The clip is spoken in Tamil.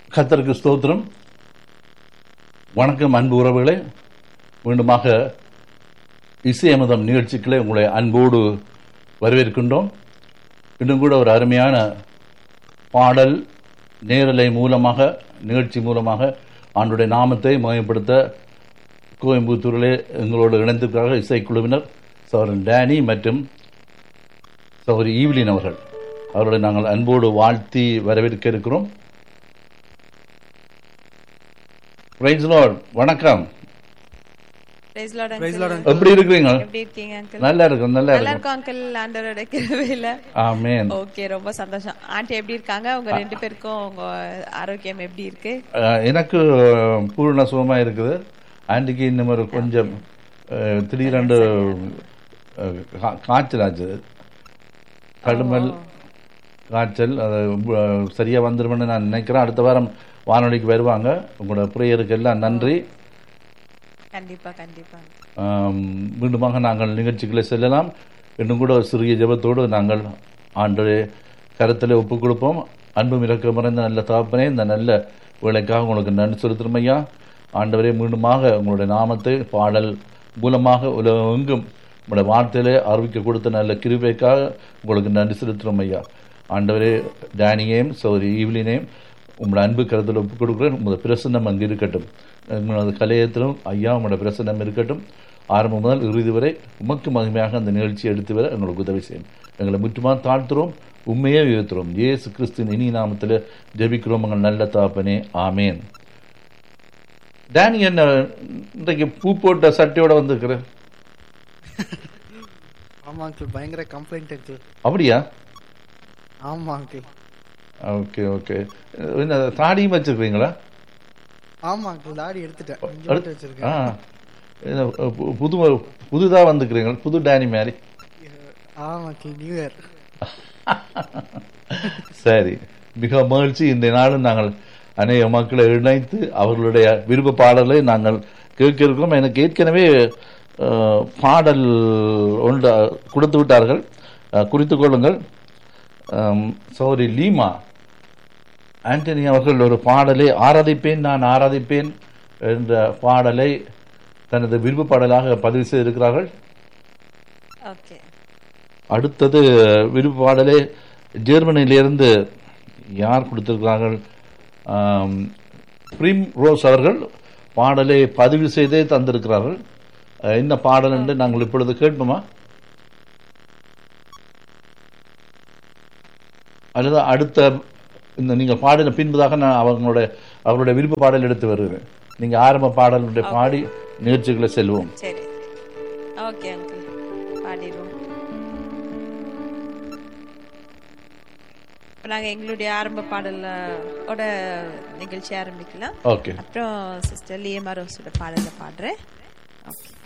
கத்தருக்கு ஸ்தோத்திரம் வணக்கம் அன்பு உறவுகளே மீண்டுமாக இசையமதம் நிகழ்ச்சிகளை உங்களை அன்போடு வரவேற்கின்றோம் இன்னும் கூட ஒரு அருமையான பாடல் நேரலை மூலமாக நிகழ்ச்சி மூலமாக ஆண்டுடைய நாமத்தை மயப்படுத்த கோயம்புத்தூரிலே எங்களோடு இணைந்திருக்கிறார்கள் இசைக்குழுவினர் சௌரன் டேனி மற்றும் சௌரி ஈவ்லின் அவர்கள் அவர்களை நாங்கள் அன்போடு வாழ்த்தி வரவேற்க இருக்கிறோம் Praise the Lord. வணக்கம் Praise Lord, uncle. Praise Lord, uncle. எப்படி இருக்கிறீங்க எப்படி இருக்கீங்க அங்கிள் நல்லா இருக்கும் நல்லா நல்லா இருக்கும் இருக்கும் அங்கிள் ஆண்டவரோட கிருபையில ஆமேன் ஓகே ரொம்ப சந்தோஷம் ஆண்டி எப்படி இருக்காங்க உங்க ரெண்டு பேருக்கும் உங்க ஆரோக்கியம் எப்படி இருக்கு அஹ், எனக்கு பூர்ண சுகமா இருக்குது ஆண்டிக்கு இன்னும் ஒரு கொஞ்சம் அஹ், திடீரென்று அஹ், கா- காய்ச்சல் ஆச்சு கடுமல் காய்ச்சல் அது அஹ், சரியா வந்துருமென்னு நான் நினைக்கிறேன் அடுத்த வாரம் வானொலிக்கு வருவாங்க உங்களோட ப்ரேயருக்கு எல்லாம் நன்றி கண்டிப்பா கண்டிப்பா ஆம், மீண்டுமாக நாங்கள் நிகழ்ச்சிகளை செல்லலாம் இன்னும் கூட ஒரு சிறிய ஜெபத்தோடு நாங்கள் ஆண்டோடைய கருத்தில் ஒப்புக் கொடுப்போம் அன்பும் இறக்க மறைந்த நல்ல தகப்பனே இந்த நல்ல வேலைக்காக உங்களுக்கு நன்றி செலுத்துறோம் ஐயா ஆண்டவரே மீண்டுமாக உங்களுடைய நாமத்தை பாடல் மூலமாக உலகெங்கும் உங்களுடைய வார்த்தையிலே அறிவிக்க கொடுத்த நல்ல கிருபைக்காக உங்களுக்கு நன்றி செலுத்துறோம் ஐயா ஆண்டவரே டேனியையும் சௌரி ஈவ்லினையும் உங்களோட அன்பு கருத்தில் ஒப்புக் கொடுக்குறேன் உங்களோட பிரசன்னம் அங்கு இருக்கட்டும் உங்களது கலையத்திலும் ஐயா உங்களோட பிரசன்னம் இருக்கட்டும் ஆரம்பம் முதல் இறுதி வரை உமக்கு மகிமையாக அந்த நிகழ்ச்சியை எடுத்து வர எங்களுக்கு உதவி செய்யும் எங்களை முற்றுமாக தாழ்த்துறோம் உண்மையே உயர்த்துறோம் இயேசு கிறிஸ்துவின் இனி நாமத்தில் ஜெபிக்கிறோம் எங்கள் நல்ல தாப்பனே ஆமேன் டேனி என்ன இன்றைக்கு பூ போட்ட சட்டையோட வந்திருக்கிற ஆமா அங்கிள் பயங்கர கம்ப்ளைண்ட் அங்கிள் அப்படியா ஆமா அங்கிள் ஓகே ஓகே என்ன தாடியும் வச்சிருக்கீங்களா ஆமா அங்கிள் தாடி எடுத்துட்டேன் இங்க அடுத்து- மட்டும் வச்சிருக்கேன் ஆ என்ன, பு- புது புதுதா வந்துக்கிறீங்க புது டேனி மாதிரி ஆமா அங்கிள் நியூ இயர் சரி மிக மகிழ்ச்சி இந்த நாளும் நாங்கள் அநேக மக்களை இணைத்து அவர்களுடைய விருப்ப பாடலை நாங்கள் கேட்க இருக்கோம் எனக்கு ஏற்கனவே அஹ், பாடல் ஒன்று கொடுத்து விட்டார்கள் அஹ், குறித்துக் கொள்ளுங்கள் சௌரி லீமா ஆண்டனி அவர்கள் ஒரு பாடலை ஆராதிப்பேன் நான் ஆராதிப்பேன் என்ற பாடலை தனது விருப்ப பாடலாக பதிவு செய்திருக்கிறார்கள் ஓகே அடுத்தது விருப்ப பாடலே ஜெர்மனியிலிருந்து யார் கொடுத்திருக்கிறார்கள் ஆம், பிரிம் ரோஸ் அவர்கள் பாடலை பதிவு செய்தே தந்திருக்கிறார்கள் அஹ், என்ன பாடல் என்று நாங்கள் இப்பொழுது கேட்போமா அல்லது அடுத்த இந்த நீங்க பாடின பின்பதாக நான் அவங்களுடைய அவருடைய விருப்ப பாடல் எடுத்து வருகிறேன் நீங்க ஆரம்ப பாடலுடைய பாடி நிகழ்ச்சிகளை செல்வோம் சரி ஓகே அங்கிள் பாடிடுவோம் இப்ப நாங்க எங்களுடைய ஆரம்ப பாடல ஓட நிகழ்ச்சி ஆரம்பிக்கலாம் ஓகே அப்புறம் சிஸ்டர் லியமா ரோஸோட பாடல பாடுறேன் ஓகே